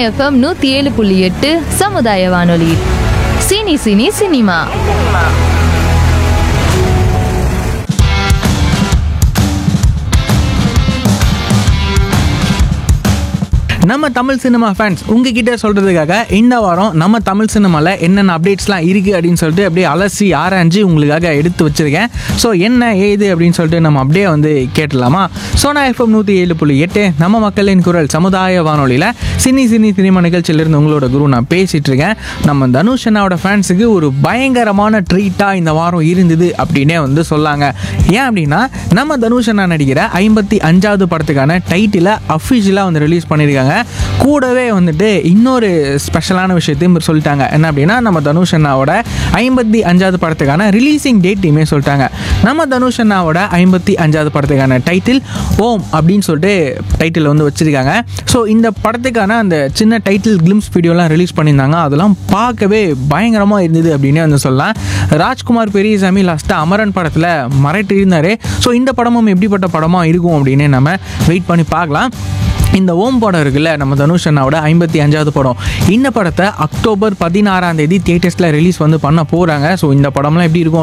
FM நூற்றி ஏழு புள்ளி எட்டு சமுதாய வானொலி சினி சினி சினிமா நம்ம தமிழ் சினிமா ஃபேன்ஸ் உங்ககிட்ட சொல்கிறதுக்காக இந்த வாரம் நம்ம தமிழ் சினிமாவில் என்னென்ன அப்டேட்ஸ்லாம் இருக்குது அப்படின்னு சொல்லிட்டு அப்படியே அலசி ஆராய்ஞ்சு உங்களுக்காக எடுத்து வச்சுருக்கேன் ஸோ என்ன ஏது அப்படின்னு சொல்லிட்டு நம்ம அப்படியே வந்து கேட்டலாமா சோனா எஃப்எம் நூற்றி ஏழு புள்ளி எட்டு நம்ம மக்களின் குரல் சமுதாய வானொலியில் சினி சினி சினிமா நிகழ்ச்சியிலிருந்து உங்களோட குரு நான் பேசிகிட்டு இருக்கேன் நம்ம தனுஷ் அண்ணாவோட ஃபேன்ஸுக்கு ஒரு பயங்கரமான ட்ரீட்டாக இந்த வாரம் இருந்தது அப்படின்னே வந்து சொல்லாங்க ஏன் அப்படின்னா நம்ம தனுஷ் அண்ணா நடிக்கிற ஐம்பத்தி அஞ்சாவது படத்துக்கான டைட்டிலை அஃபிஷியலாக வந்து ரிலீஸ் பண்ணியிருக்காங்க கூடவே வந்துட்டு இன்னொரு ஸ்பெஷலான விஷயத்தையும் சொல்லிட்டாங்க என்ன அப்படின்னா நம்ம தனுஷ் அண்ணாவோட ஐம்பத்தி அஞ்சாவது படத்துக்கான ரிலீசிங் டேட்டையுமே சொல்லிட்டாங்க நம்ம தனுஷ் அண்ணாவோட ஐம்பத்தி அஞ்சாவது படத்துக்கான டைட்டில் ஓம் அப்படின்னு சொல்லிட்டு டைட்டில் வந்து வச்சுருக்காங்க ஸோ இந்த படத்துக்கான அந்த சின்ன டைட்டில் கிளிம்ஸ் வீடியோலாம் ரிலீஸ் பண்ணியிருந்தாங்க அதெல்லாம் பார்க்கவே பயங்கரமாக இருந்தது அப்படின்னே வந்து சொல்லலாம் ராஜ்குமார் பெரியசாமி லாஸ்ட்டாக அமரன் படத்தில் மறைட்டு இருந்தார் ஸோ இந்த படமும் எப்படிப்பட்ட படமாக இருக்கும் அப்படின்னு நம்ம வெயிட் பண்ணி பார்க்கலாம் இந்த ஓம் படம் இருக்குல்ல நம்ம தனுஷ் அண்ணாவோட ஐம்பத்தி அஞ்சாவது படம் இந்த படத்தை அக்டோபர் பதினாறாம் தேதி தியேட்டர்ஸில் ரிலீஸ் வந்து பண்ண போகிறாங்க ஸோ இந்த படம்லாம் எப்படி இருக்கும்